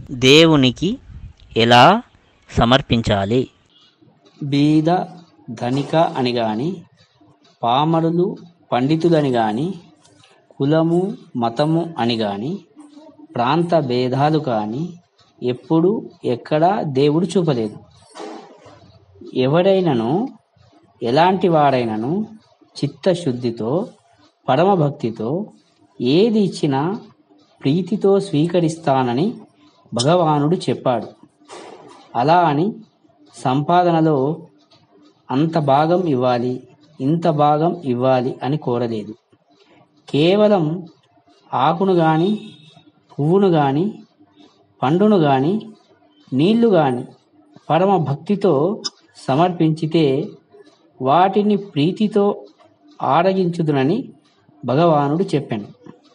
దేవునికి ఎలా సమర్పించాలి బీద ధనిక అని గాని పామరులు పండితులని గాని కులము మతము అని గాని ప్రాంత భేదాలు కానీ ఎప్పుడు ఎక్కడా దేవుడు చూపలేదు ఎవడైనను ఎలాంటి వాడైనను చిత్తశుద్ధితో పరమభక్తితో ఏది ఇచ్చినా ప్రీతితో స్వీకరిస్తానని భగవానుడు చెప్పాడు అలా అని సంపాదనలో అంత భాగం ఇవ్వాలి ఇంత భాగం ఇవ్వాలి అని కోరలేదు కేవలం ఆకును గాని పువ్వును గాని పండును గాని నీళ్లు గాని పరమ భక్తితో సమర్పించితే వాటిని ప్రీతితో ఆరగించుదునని భగవానుడు చెప్పాను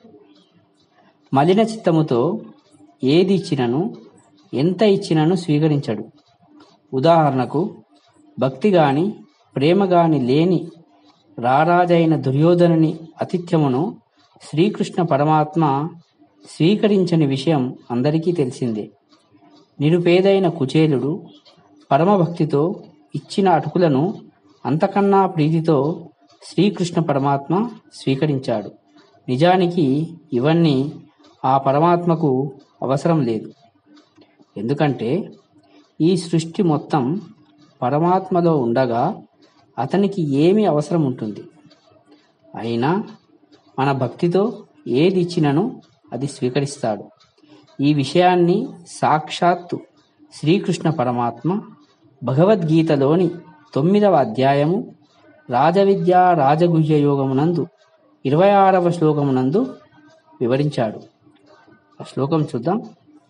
మలిన చిత్తముతో ఏది ఇచ్చినను ఎంత ఇచ్చినను స్వీకరించడు ఉదాహరణకు భక్తి గాని ప్రేమ గాని లేని రారాజైన దుర్యోధనుని అతిథ్యమును శ్రీకృష్ణ పరమాత్మ స్వీకరించని విషయం అందరికీ తెలిసిందే నిరుపేదైన కుచేలుడు పరమభక్తితో ఇచ్చిన అటుకులను అంతకన్నా ప్రీతితో శ్రీకృష్ణ పరమాత్మ స్వీకరించాడు నిజానికి ఇవన్నీ ఆ పరమాత్మకు అవసరం లేదు ఎందుకంటే ఈ సృష్టి మొత్తం పరమాత్మలో ఉండగా అతనికి ఏమి అవసరం ఉంటుంది అయినా మన భక్తితో ఏది ఇచ్చినను అది స్వీకరిస్తాడు ఈ విషయాన్ని సాక్షాత్తు శ్రీకృష్ణ పరమాత్మ భగవద్గీతలోని తొమ్మిదవ అధ్యాయము రాజవిద్యా రాజగుహ్య యోగమునందు ఇరవై ఆరవ శ్లోకమునందు వివరించాడు ఆ శ్లోకం చూద్దాం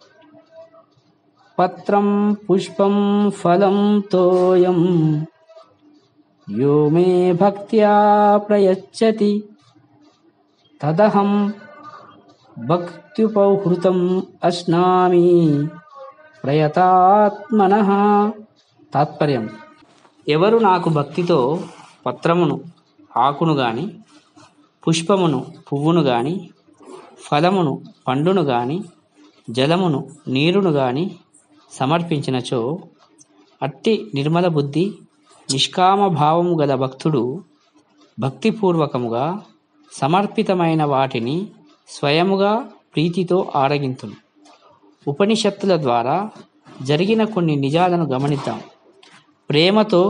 పత్రం పుష్పం ఫలం తోయం యో మే భక్త్యా ప్రయచ్చతి తదహం భక్త్యుపహృతం అశ్నామి ప్రయతాత్మన తాత్పర్యం ఎవరు నాకు భక్తితో పత్రమును ఆకును గాని పుష్పమును పువ్వును గాని ఫలమును పండును గాని జలమును నీరును గాని సమర్పించినచో అట్టి నిర్మల బుద్ధి నిష్కామ భావము గల భక్తుడు భక్తిపూర్వకముగా సమర్పితమైన వాటిని స్వయముగా ప్రీతితో ఆరగింతును ఉపనిషత్తుల ద్వారా జరిగిన కొన్ని నిజాలను గమనిద్దాం ప్రేమతో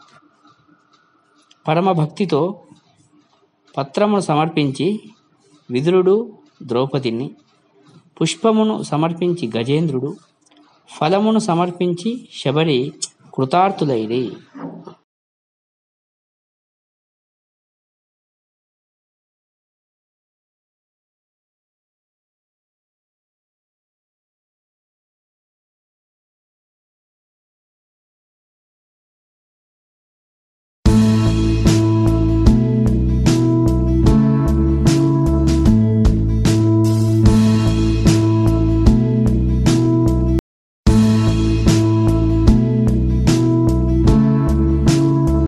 పరమభక్తితో పత్రమును సమర్పించి విదురుడు ద్రౌపదిని పుష్పమును సమర్పించి గజేంద్రుడు ఫలమును సమర్పించి శబరి కృతార్థులైరి